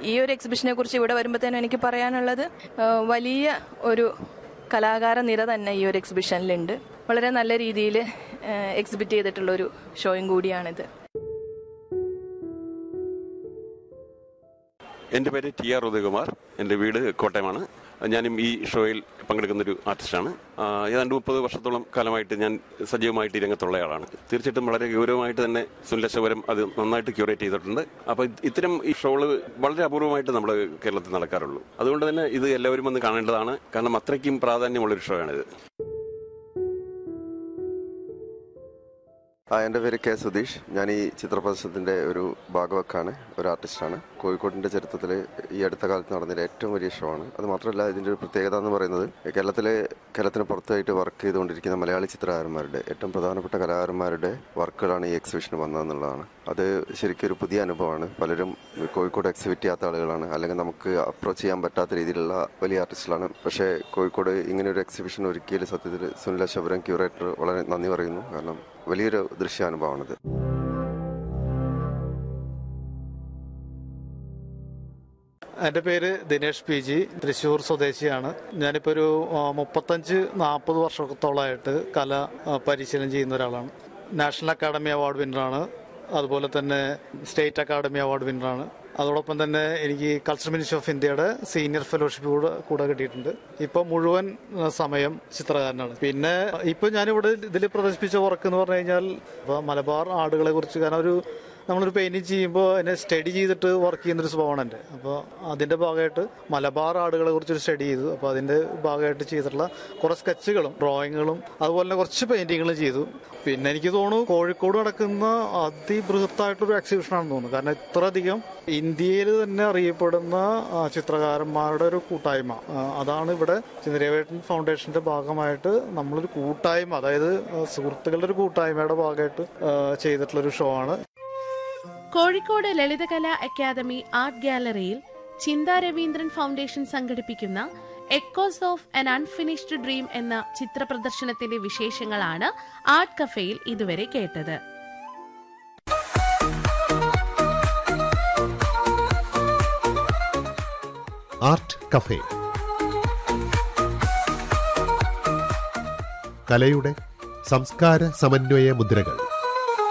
ഈ ഒരു എക്സിബിഷനെ കുറിച്ച് ഇവിടെ വരുമ്പോഴത്തേനും എനിക്ക് പറയാനുള്ളത് ആ, വലിയ ഒരു കലാകാര നിര തന്നെ ഈ ഒരു എക്സിബിഷനിലുണ്ട് വളരെ നല്ല രീതിയിൽ എക്സിബിറ്റ് ചെയ്തിട്ടുള്ള ഒരു ഷോയും കൂടിയാണിത് എൻ്റെ പേര് ടി ആർ ഉദയകുമാർ എൻ്റെ വീട് കോട്ടയമാണ് ഞാനും ഈ ഷോയിൽ പങ്കെടുക്കുന്ന ഒരു ആർട്ടിസ്റ്റാണ് ആ, ഏതാണ്ട് മുപ്പത് വർഷത്തോളം കാലമായിട്ട് ഞാൻ സജീവമായിട്ട് ഈ രംഗത്തുള്ള ആളാണ് തീർച്ചയായിട്ടും വളരെ ഗൗരവമായിട്ട് തന്നെ സുനിലശവരം അത് നന്നായിട്ട് ക്യൂറേറ്റ് ചെയ്തിട്ടുണ്ട് അപ്പോൾ ഇത്തരം ഈ ഷോകള് വളരെ അപൂർവമായിട്ട് നമ്മുടെ കേരളത്തിൽ നടക്കാറുള്ളൂ അതുകൊണ്ട് തന്നെ ഇത് എല്ലാവരും വന്ന് കാണേണ്ടതാണ് കാരണം അത്രയ്ക്കും പ്രാധാന്യമുള്ളൊരു ഷോയാണിത് ആ എൻ്റെ പേര് കെ സുധീഷ് ഞാൻ ഈ ചിത്രപ്രദർശനത്തിൻ്റെ ഒരു ഭാഗവക്കാണ് ഒരു ആർട്ടിസ്റ്റാണ് കോഴിക്കോടിൻ്റെ ചരിത്രത്തിൽ ഈ അടുത്ത കാലത്ത് നടന്നതിൽ ഏറ്റവും വലിയ ഷോ ആണ് അത് മാത്രമല്ല ഇതിൻ്റെ ഒരു പ്രത്യേകത എന്ന് പറയുന്നത് കേരളത്തിലെ കേരളത്തിന് പുറത്തായിട്ട് വർക്ക് ചെയ്തുകൊണ്ടിരിക്കുന്ന മലയാളി ചിത്രകാരന്മാരുടെ ഏറ്റവും പ്രധാനപ്പെട്ട കലാകാരന്മാരുടെ വർക്കുകളാണ് ഈ എക്സിബിഷന് വന്നതെന്നുള്ളതാണ് അത് ശരിക്കും ഒരു പുതിയ അനുഭവമാണ് പലരും കോഴിക്കോട് എക്സിബിറ്റ് ചെയ്യാത്ത ആളുകളാണ് അല്ലെങ്കിൽ നമുക്ക് അപ്രോച്ച് ചെയ്യാൻ പറ്റാത്ത രീതിയിലുള്ള വലിയ ആർട്ടിസ്റ്റുകളാണ് പക്ഷേ കോഴിക്കോട് ഇങ്ങനെ ഒരു എക്സിബിഷൻ ഒരുക്കിയതിൽ സത്യത്തിൽ സുനില ശബരം ക്യൂറേറ്റർ വളരെ നന്ദി പറയുന്നു കാരണം വലിയൊരു ദൃശ്യാനുഭവമാണിത് എൻ്റെ പേര് ദിനേഷ് പി ജി തൃശ്ശൂർ സ്വദേശിയാണ് ഞാനിപ്പോൾ ഒരു ആ, മുപ്പത്തഞ്ച് നാൽപ്പത് വർഷത്തോളമായിട്ട് കല ആ, പരിശീലനം ചെയ്യുന്ന ഒരാളാണ് നാഷണൽ അക്കാഡമി അവാർഡ് വിന്നറാണ് അതുപോലെ തന്നെ സ്റ്റേറ്റ് അക്കാഡമി അവാർഡ് വിന്നറാണ് അതോടൊപ്പം തന്നെ എനിക്ക് കൾച്ചർ മിനിസ്ട്രി ഓഫ് ഇന്ത്യയുടെ സീനിയർ ഫെലോഷിപ്പ് കൂടെ കൂടെ കിട്ടിയിട്ടുണ്ട് ഇപ്പൊ മുഴുവൻ ആ, സമയം ചിത്രകാരനാണ് പിന്നെ ഇപ്പൊ ഞാനിവിടെ ഇതിൽ പ്രദർശിപ്പിച്ച വർക്ക് എന്ന് പറഞ്ഞു കഴിഞ്ഞാൽ ഇപ്പൊ മലബാർ ആടുകളെ കുറിച്ച് കാരണം ഒരു നമ്മളൊരു പെയിന്റിങ് ചെയ്യുമ്പോൾ അതിനെ സ്റ്റഡി ചെയ്തിട്ട് വർക്ക് ചെയ്യുന്നൊരു സ്വഭാവമാണ് എൻ്റെ അപ്പോൾ അതിൻ്റെ ഭാഗമായിട്ട് മലബാർ ആടുകളെ കുറിച്ചൊരു സ്റ്റഡി ചെയ്തു അപ്പോൾ അതിൻ്റെ ഭാഗമായിട്ട് ചെയ്തിട്ടുള്ള കുറേ സ്കെച്ചുകളും ഡ്രോയിങ്ങുകളും അതുപോലെ തന്നെ കുറച്ച് പെയിന്റിങ്ങുകളും ചെയ്തു പിന്നെ എനിക്ക് തോന്നുന്നു കോഴിക്കോട് നടക്കുന്ന അതിബൃഹത്തായിട്ടൊരു എക്സിബിഷനാണെന്ന് തോന്നുന്നു കാരണം ഇത്രയധികം ഇന്ത്യയിൽ തന്നെ അറിയപ്പെടുന്ന ആ, ചിത്രകാരന്മാരുടെ ഒരു കൂട്ടായ്മ ആ, അതാണ് ഇവിടെ ചിന്തരേവേട്ടൻ ഫൗണ്ടേഷന്റെ ഭാഗമായിട്ട് നമ്മളൊരു കൂട്ടായ്മ അതായത് ആ, സുഹൃത്തുക്കളുടെ ഒരു കൂട്ടായ്മയുടെ ഭാഗമായിട്ട് ആ, ചെയ്തിട്ടുള്ളൊരു ഷോ ആണ് കോഴിക്കോട് ലളിതകലാ അക്കാദമി ആർട്ട് ഗാലറിയിൽ ചിന്ത രവീന്ദ്രൻ ഫൗണ്ടേഷൻ സംഘടിപ്പിക്കുന്ന echoes of an unfinished dream എന്ന ചിത്ര പ്രദർശനത്തിന്റെ വിശേഷങ്ങളാണ് ആർട്ട് കഫേയിൽ ഇതുവരെ കേട്ടത് ആർട്ട് കഫേ കലയുടെ സംസ്കാര സമന്വയ മുദ്രകൾ